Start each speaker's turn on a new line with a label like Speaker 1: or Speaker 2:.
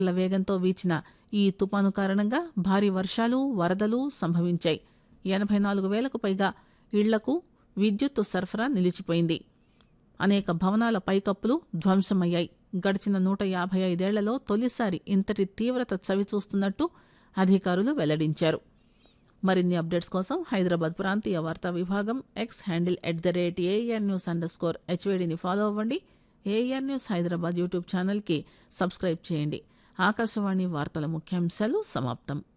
Speaker 1: ల వేగంతో వీచిన ఈ తుపాను కారణంగా భారీ వర్షాలు వరదలు సంభవించాయి ఎనబై నాలుగు వేలకు పైగా ఇళ్లకు విద్యుత్తు సరఫరా నిలిచిపోయింది అనేక భవనాల పైకప్పులు ధ్వంసమయ్యాయి గడిచిన నూట యాభై ఐదేళ్లలో తొలిసారి ఇంతటి తీవ్రత చవిచూస్తున్నట్టు అధికారులు వెల్లడించారు మరిన్ని అప్డేట్స్ కోసం హైదరాబాద్ ప్రాంతీయ వార్తా విభాగం X handle at the rate AIR news under score హెచ్వేడిని ఫాలో అవ్వండి ఏఆర్ న్యూస్ హైదరాబాద్ యూట్యూబ్ ఛానల్కి సబ్స్క్రైబ్ చేయండి ఆకాశవాణి వార్తల ముఖ్యాంశాలు సమాప్తం